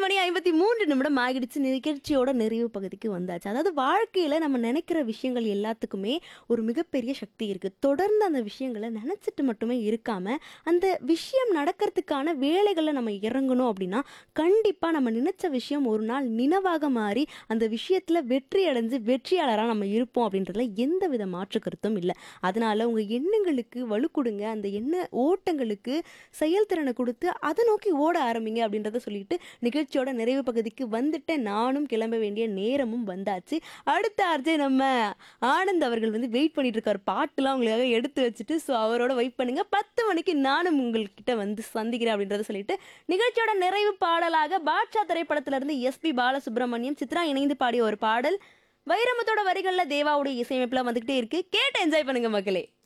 மணி ஐம்பத்தி மூன்று நிமிடம் ஆகிடுச்சு நிகழ்ச்சியோட நிறைவு பகுதிக்கு வந்தாச்சு அதாவது வாழ்க்கையில நம்ம நினைக்கிற விஷயங்கள் எல்லாத்துக்குமே ஒரு மிகப்பெரிய சக்தி இருக்கு தொடர்ந்து அந்த விஷயங்களை நினைச்சிட்டு மட்டுமே இருக்காம அந்த விஷயம் நடக்கிறதுக்கான வேலைகளை நம்ம இறங்கணும் அப்படின்னா கண்டிப்பா நம்ம நினைச்ச விஷயம் ஒரு நாள் நினைவாக மாறி அந்த விஷயத்துல வெற்றி அடைஞ்சு வெற்றியாளராக நம்ம இருப்போம் அப்படின்றதுல எந்த வித மாற்று கருத்தும் இல்லை அதனால உங்க எண்ணங்களுக்கு வலு கொடுங்க அந்த எண்ண ஓட்டங்களுக்கு செயல்திறனை கொடுத்து அதை நோக்கி ஓட ஆரம்பிங்க அப்படின்றத சொல்லிட்டு நிகழ்ச்சியோட நிறைவு பகுதிக்கு வந்துட்டேன் நானும் கிளம்ப வேண்டிய நேரமும் வந்தாச்சு அடுத்த ஆர்ஜே நம்ம ஆனந்த் அவர்கள் வந்து வெயிட் பண்ணிட்டு இருக்காரு பாட்டுலாம் உங்களுக்காக எடுத்து வச்சுட்டு ஸோ அவரோட வெயிட் பண்ணுங்க பத்து மணிக்கு நானும் உங்கள்கிட்ட வந்து சந்திக்கிறேன் அப்படின்றத சொல்லிட்டு நிகழ்ச்சியோட நிறைவு பாடலாக பாட்ஷா திரைப்படத்துல இருந்து எஸ்பி பாலசுப்ரமணியம் சித்ரா இணைந்து பாடிய ஒரு பாடல் வைரமுத்தோட வரிகள்ல தேவாவுடைய இசையமைப்புல வந்துகிட்டே இருக்கு கேட்டு என்ஜாய் பண்ணுங்க மக்களே